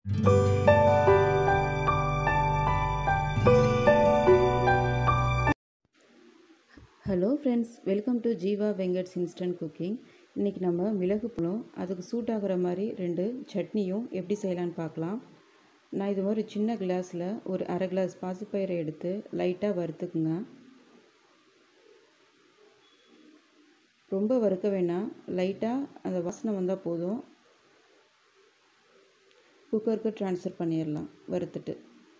hello friends welcome to Jeeva Venkats instant cooking இன்றைக்கி நம்ம மிளகு பழம் அதுக்கு சூட் ஆகுற மாதிரி ரெண்டு சட்னியும் எப்படி செய்யலான்னு பார்க்கலாம் நான் இது மாதிரி சின்ன கிளாஸில் ஒரு அரை கிளாஸ் பாசிப்பயிரை எடுத்து லைட்டாக வறுத்துக்குங்க ரொம்ப வறுக்க வேணாம் லைட்டாக அந்த வாசனை வந்தால் போதும் குக்கருக்கு ட்ரான்ஸ்ஃபர் பண்ணிடலாம் வறுத்துட்டு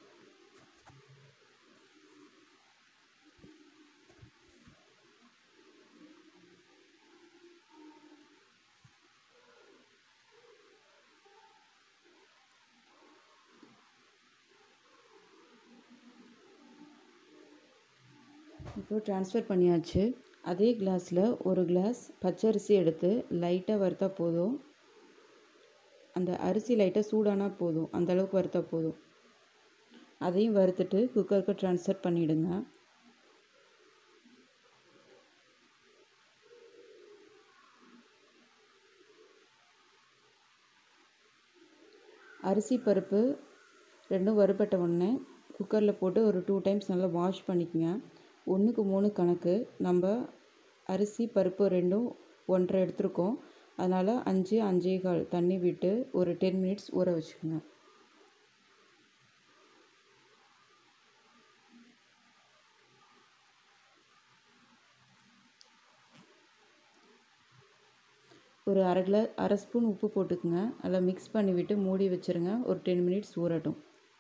இப்போ ட்ரான்ஸ்ஃபர் பண்ணியாச்சு அதே கிளாஸில் ஒரு கிளாஸ் பச்சரிசி எடுத்து லைட்டாக வறுத்தா போதும் அந்த அரிசி லைட்டாக சூடானா போதும் அந்த அளவுக்கு வறுத்தா போதும் அதையும் வறுத்துட்டு குக்கருக்கு ட்ரான்ஸ்ஃபர் பண்ணிவிடுங்க அரிசி பருப்பு ரெண்டும் வறுபட்ட உடனே குக்கரில் போட்டு ஒரு டூ டைம்ஸ் நல்லா வாஷ் பண்ணிக்கோங்க ஒன்றுக்கு மூணு கணக்கு நம்ம அரிசி பருப்பு ரெண்டும் ஒன்றரை எடுத்திருக்கோம் அதனால் அஞ்சு அஞ்சே கால் தண்ணி விட்டு ஒரு டென் மினிட்ஸ் ஊற வச்சுக்கோங்க ஒரு அரை கிலோ அரை ஸ்பூன் உப்பு போட்டுக்குங்க அதில் மிக்ஸ் பண்ணி விட்டு மூடி வச்சுருங்க ஒரு டென் மினிட்ஸ் ஊறட்டும்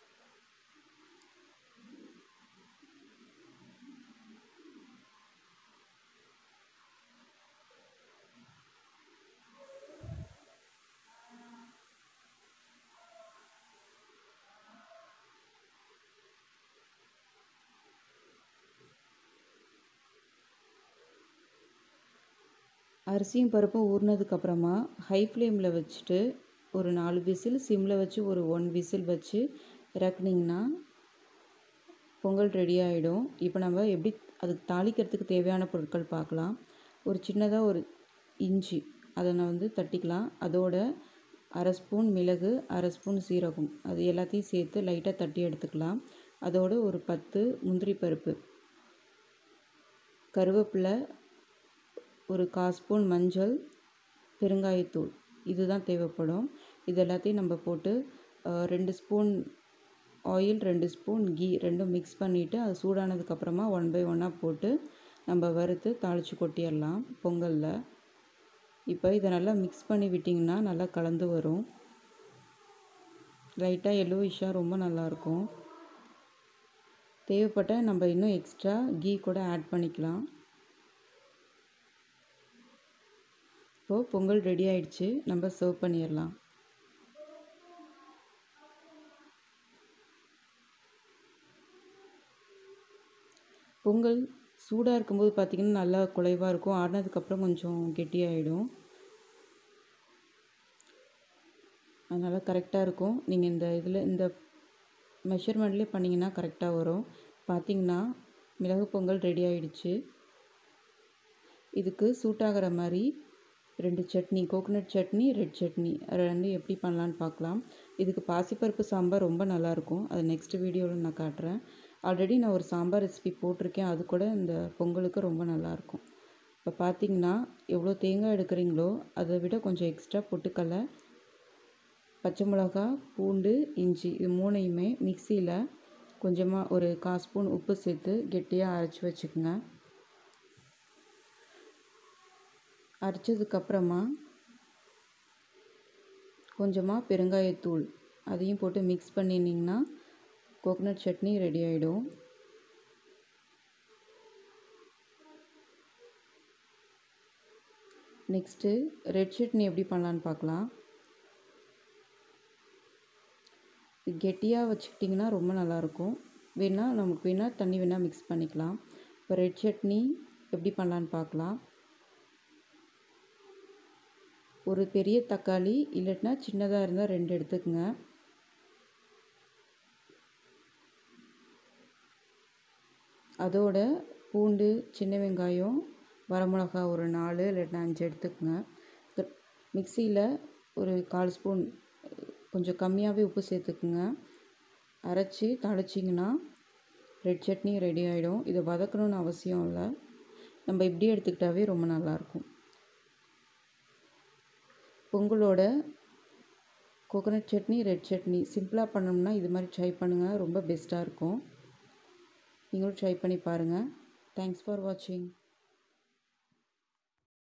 அரிசியும் பருப்பும் ஊறினதுக்கப்புறமா ஹை ஃப்ளேமில் வச்சுட்டு ஒரு நாலு விசில் சிம்மில் வச்சு ஒரு ஒன் விசில் வச்சு இறக்குனிங்கன்னா பொங்கல் ரெடி ஆகிடும் இப்போ நம்ம எப்படி அதுக்கு தாளிக்கிறதுக்கு தேவையான பொருட்கள் பார்க்கலாம் ஒரு சின்னதாக ஒரு இஞ்சி அதை நான் வந்து தட்டிக்கலாம் அதோட அரை ஸ்பூன் மிளகு அரை ஸ்பூன் சீரகம் அது எல்லாத்தையும் சேர்த்து லைட்டாக தட்டி எடுத்துக்கலாம் அதோட ஒரு பத்து முந்திரி பருப்பு கருவேப்பிலை ஒரு கால் ஸ்பூன் மஞ்சள் பெருங்காயத்தூள் இதுதான் தேவைப்படும் இது எல்லாத்தையும் நம்ம போட்டு ரெண்டு ஸ்பூன் ஆயில் ரெண்டு ஸ்பூன் கீ ரெண்டும் மிக்ஸ் பண்ணிவிட்டு அது சூடானதுக்கப்புறமா ஒன் பை ஒன்னாக போட்டு நம்ம வறுத்து தாளித்து கொட்டிடலாம் பொங்கலில் இப்போ இதை நல்லா மிக்ஸ் பண்ணி விட்டிங்கன்னா நல்லா கலந்து வரும் லைட்டாக எல்லோயிஷாக ரொம்ப நல்லாயிருக்கும் தேவைப்பட்ட நம்ம இன்னும் எக்ஸ்ட்ரா கீ கூட ஆட் பண்ணிக்கலாம் இப்போது பொங்கல் ரெடி ஆயிடுச்சு நம்ம சர்வ் பண்ணிடலாம் பொங்கல் சூடாக இருக்கும்போது பார்த்திங்கன்னா நல்லா குலைவாக இருக்கும் ஆடினதுக்கப்புறம் கொஞ்சம் கெட்டியாகிடும் அதனால் கரெக்டாக இருக்கும் நீங்கள் இந்த இதில் இந்த மெஷர்மெண்ட்லேயே பண்ணிங்கன்னா கரெக்டாக வரும் பார்த்திங்கன்னா மிளகு பொங்கல் ரெடி ஆகிடுச்சு இதுக்கு சூட்டாகிற மாதிரி ரெண்டு சட்னி கோகோனட் சட்னி ரெட் சட்னி ரெண்டு எப்படி பண்ணலான்னு பார்க்கலாம் இதுக்கு பாசிப்பருப்பு சாம்பார் ரொம்ப நல்லாயிருக்கும் அது நெக்ஸ்ட் வீடியோவில் நான் காட்டுறேன் ஆல்ரெடி நான் ஒரு சாம்பார் ரெசிபி போட்டிருக்கேன் அது கூட இந்த பொங்கலுக்கு ரொம்ப நல்லாயிருக்கும் இப்போ பார்த்தீங்கன்னா எவ்வளோ தேங்காய் எடுக்கிறீங்களோ அதை விட கொஞ்சம் எக்ஸ்ட்ரா பொட்டுக்கடலை பச்சை மிளகா பூண்டு இஞ்சி இது மூணையுமே மிக்சியில் கொஞ்சமாக ஒரு கால் ஸ்பூன் உப்பு சேர்த்து கெட்டியாக அரைச்சி வச்சுக்கோங்க அரைச்சதுக்கப்புறமா கொஞ்சமாக பெருங்காயத்தூள் அதையும் போட்டு மிக்ஸ் பண்ணினீங்கன்னா கோகனட் சட்னி ரெடி ஆகிடும் நெக்ஸ்ட்டு ரெட் சட்னி எப்படி பண்ணலான்னு பார்க்கலாம் கெட்டியாக வச்சுக்கிட்டிங்கன்னா ரொம்ப நல்லாயிருக்கும் வேணால் நமக்கு வேணால் தண்ணி வேணால் மிக்ஸ் பண்ணிக்கலாம் இப்போ ரெட் சட்னி எப்படி பண்ணலான்னு பார்க்கலாம் ஒரு பெரிய தக்காளி இல்லட்டினா சின்னதாக இருந்தால் ரெண்டு எடுத்துக்கோங்க அதோட பூண்டு சின்ன வெங்காயம் வரமிளகா ஒரு நாலு இல்லைன்னா அஞ்சு எடுத்துக்கோங்க மிக்சியில் ஒரு கால் ஸ்பூன் கொஞ்சம் கம்மியாகவே உப்பு சேர்த்துக்குங்க அரைச்சி தாளிச்சிங்கன்னா ரெட் சட்னி ரெடி ஆகிடும் இதை வதக்கணும்னு அவசியம் இல்லை நம்ம இப்படி எடுத்துக்கிட்டாவே ரொம்ப நல்லாயிருக்கும் பொங்கலோட கோகோனட் சட்னி ரெட் சட்னி சிம்பிளாக பண்ணோம்னா இது மாதிரி ட்ரை பண்ணுங்கள் ரொம்ப பெஸ்ட்டாக இருக்கும் நீங்களும் ட்ரை பண்ணி பாருங்கள் தேங்க்ஸ் ஃபார் வாட்சிங்